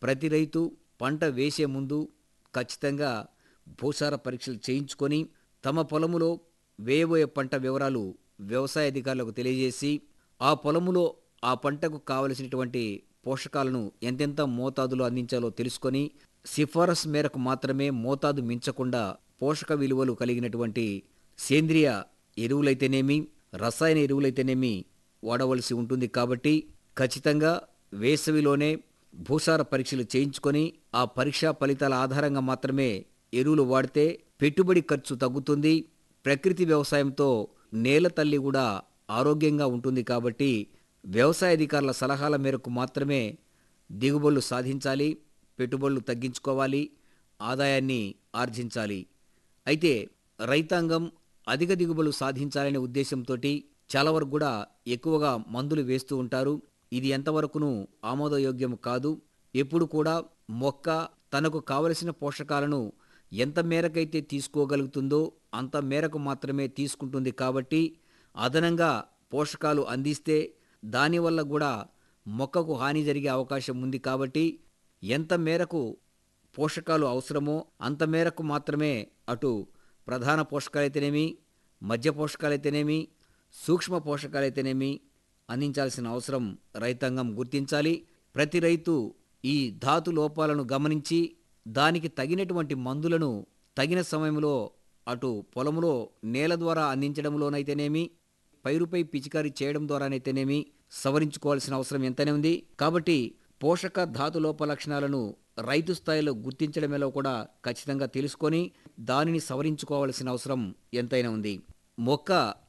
ప్రతి రైతు పంట వేసే ముందు ఖచ్చితంగా భూసార పరీక్షలు చేయించుకొని తమ పొలములో వేయబోయే పంట వివరాలు వ్యవసాయ అధికారులకు తెలియజేసి ఆ పొలములో ఆ పంటకు కావలసినటువంటి పోషకాలను ఎంతెంత మోతాదులో అందించాలో తెలుసుకొని సిఫారసు మేరకు మాత్రమే మోతాదు మించకుండా పోషక విలువలు కలిగినటువంటి సేంద్రియ ఎరువులైతేనేమి రసాయన ఎరువులైతేనేమి వాడవలసి ఉంటుంది కాబట్టి ఖచ్చితంగా వేసవిలోనే భూసార పరీక్షలు చేయించుకొని ఆ పరీక్షా ఫలితాల ఆధారంగా మాత్రమే ఎరువులు వాడితే పెట్టుబడి ఖర్చు తగ్గుతుంది ప్రకృతి వ్యవసాయంతో నేల తల్లి కూడా ఆరోగ్యంగా ఉంటుంది కాబట్టి వ్యవసాయ అధికారుల సలహాల మేరకు మాత్రమే దిగుబడులు సాధించాలి పెట్టుబడులు తగ్గించుకోవాలి ఆదాయాన్ని ఆర్జించాలి అయితే రైతాంగం అధిక దిగుబడులు సాధించాలనే ఉద్దేశంతో చాలా వరకు కూడా ఎక్కువగా మందులు వేస్తూ ఉంటారు ఇది ఎంతవరకును ఆమోదయోగ్యం కాదు ఎప్పుడు కూడా మొక్క తనకు కావలసిన పోషకాలను ఎంత మేరకైతే తీసుకోగలుగుతుందో అంత మేరకు మాత్రమే తీసుకుంటుంది కాబట్టి అదనంగా పోషకాలు అందిస్తే దానివల్ల కూడా మొక్కకు హాని జరిగే అవకాశం ఉంది కాబట్టి ఎంత మేరకు పోషకాలు అవసరమో అంత మేరకు మాత్రమే అటు ప్రధాన పోషకాలైతేనేమి మధ్య పోషకాలైతేనేమి సూక్ష్మ పోషకాలైతేనేమి అందించాల్సిన అవసరం రైతాంగం గుర్తించాలి ప్రతి రైతు ఈ ధాతు లోపాలను గమనించి దానికి తగినటువంటి మందులను తగిన సమయంలో అటు పొలంలో నేల ద్వారా అందించడంలోనైతేనేమి పైరుపై పిచికారీ చేయడం ద్వారానైతేనేమి సవరించుకోవాల్సిన అవసరం ఎంతనే ఉంది కాబట్టి పోషక ధాతు లోప లక్షణాలను రైతు స్థాయిలో గుర్తించడమేలో కూడా ఖచ్చితంగా తెలుసుకొని దానిని సవరించుకోవాల్సిన అవసరం ఎంతైనా ఉంది మొక్క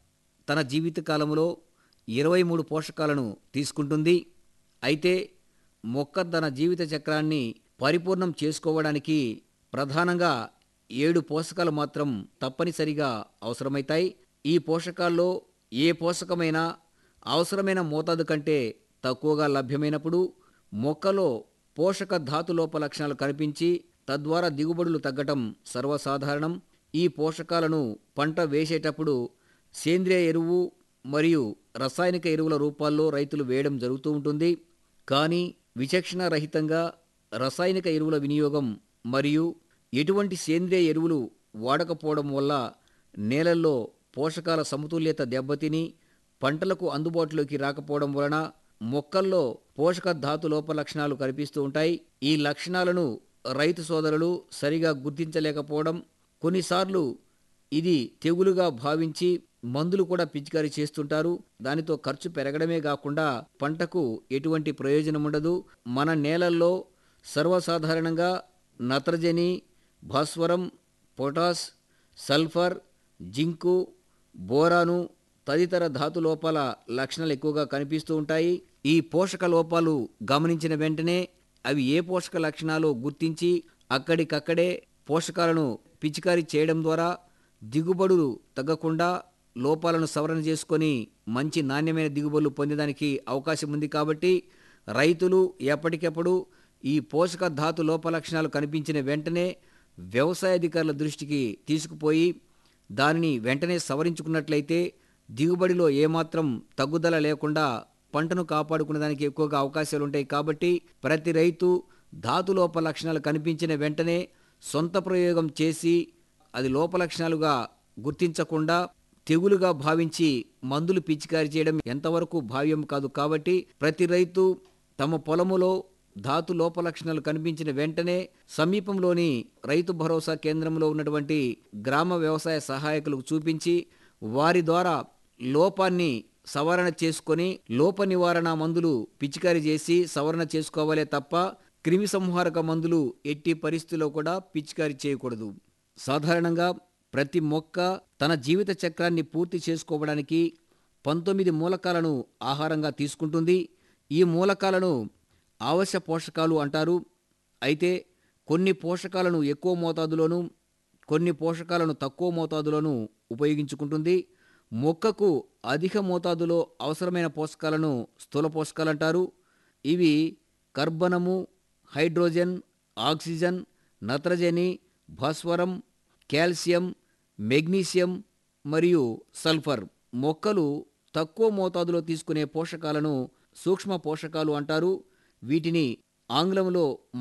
తన జీవిత కాలంలో ఇరవై మూడు పోషకాలను తీసుకుంటుంది అయితే మొక్క తన జీవిత చక్రాన్ని పరిపూర్ణం చేసుకోవడానికి ప్రధానంగా ఏడు పోషకాలు మాత్రం తప్పనిసరిగా అవసరమవుతాయి ఈ పోషకాల్లో ఏ పోషకమైనా అవసరమైన మోతాదు కంటే తక్కువగా లభ్యమైనప్పుడు మొక్కలో పోషక ధాతు లోప లక్షణాలు కనిపించి తద్వారా దిగుబడులు తగ్గటం సర్వసాధారణం ఈ పోషకాలను పంట వేసేటప్పుడు సేంద్రియ ఎరువు మరియు రసాయనిక ఎరువుల రూపాల్లో రైతులు వేయడం జరుగుతూ ఉంటుంది కానీ విచక్షణ రహితంగా రసాయనిక ఎరువుల వినియోగం మరియు ఎటువంటి సేంద్రియ ఎరువులు వాడకపోవడం వల్ల నేలల్లో పోషకాల సమతుల్యత దెబ్బతిని పంటలకు అందుబాటులోకి రాకపోవడం వలన మొక్కల్లో పోషక ధాతు లోప లక్షణాలు కనిపిస్తూ ఉంటాయి ఈ లక్షణాలను రైతు సోదరులు సరిగా గుర్తించలేకపోవడం కొన్నిసార్లు ఇది తెగులుగా భావించి మందులు కూడా పిచికారీ చేస్తుంటారు దానితో ఖర్చు పెరగడమే కాకుండా పంటకు ఎటువంటి ప్రయోజనం ఉండదు మన నేలల్లో సర్వసాధారణంగా నత్రజని భాస్వరం పొటాస్ సల్ఫర్ జింకు బోరాను తదితర ధాతు లోపాల లక్షణాలు ఎక్కువగా కనిపిస్తూ ఉంటాయి ఈ పోషక లోపాలు గమనించిన వెంటనే అవి ఏ పోషక లక్షణాలు గుర్తించి అక్కడికక్కడే పోషకాలను పిచికారీ చేయడం ద్వారా దిగుబడులు తగ్గకుండా లోపాలను సవరణ చేసుకొని మంచి నాణ్యమైన దిగుబడులు పొందడానికి అవకాశం ఉంది కాబట్టి రైతులు ఎప్పటికెప్పుడు ఈ పోషక ధాతు లోప లక్షణాలు కనిపించిన వెంటనే వ్యవసాయ అధికారుల దృష్టికి తీసుకుపోయి దానిని వెంటనే సవరించుకున్నట్లయితే దిగుబడిలో ఏమాత్రం తగ్గుదల లేకుండా పంటను కాపాడుకునేదానికి ఎక్కువగా అవకాశాలు ఉంటాయి కాబట్టి ప్రతి రైతు ధాతు లోప లక్షణాలు కనిపించిన వెంటనే సొంత ప్రయోగం చేసి అది లోప లక్షణాలుగా గుర్తించకుండా తెగులుగా భావించి మందులు పిచికారీ చేయడం ఎంతవరకు భావ్యం కాదు కాబట్టి ప్రతి రైతు తమ పొలములో ధాతు లోప లక్షణాలు కనిపించిన వెంటనే సమీపంలోని రైతు భరోసా కేంద్రంలో ఉన్నటువంటి గ్రామ వ్యవసాయ సహాయకులకు చూపించి వారి ద్వారా లోపాన్ని సవరణ చేసుకొని లోప నివారణ మందులు పిచికారీ చేసి సవరణ చేసుకోవాలే తప్ప క్రిమి సంహారక మందులు ఎట్టి పరిస్థితుల్లో కూడా పిచికారీ చేయకూడదు సాధారణంగా ప్రతి మొక్క తన జీవిత చక్రాన్ని పూర్తి చేసుకోవడానికి పంతొమ్మిది మూలకాలను ఆహారంగా తీసుకుంటుంది ఈ మూలకాలను ఆవశ్య పోషకాలు అంటారు అయితే కొన్ని పోషకాలను ఎక్కువ మోతాదులోను కొన్ని పోషకాలను తక్కువ మోతాదులోను ఉపయోగించుకుంటుంది మొక్కకు అధిక మోతాదులో అవసరమైన పోషకాలను స్థూల పోషకాలు అంటారు ఇవి కర్బనము హైడ్రోజన్ ఆక్సిజన్ నత్రజని భాస్వరం కాల్షియం మెగ్నీషియం మరియు సల్ఫర్ మొక్కలు తక్కువ మోతాదులో తీసుకునే పోషకాలను సూక్ష్మ పోషకాలు అంటారు వీటిని ఆంగ్లంలో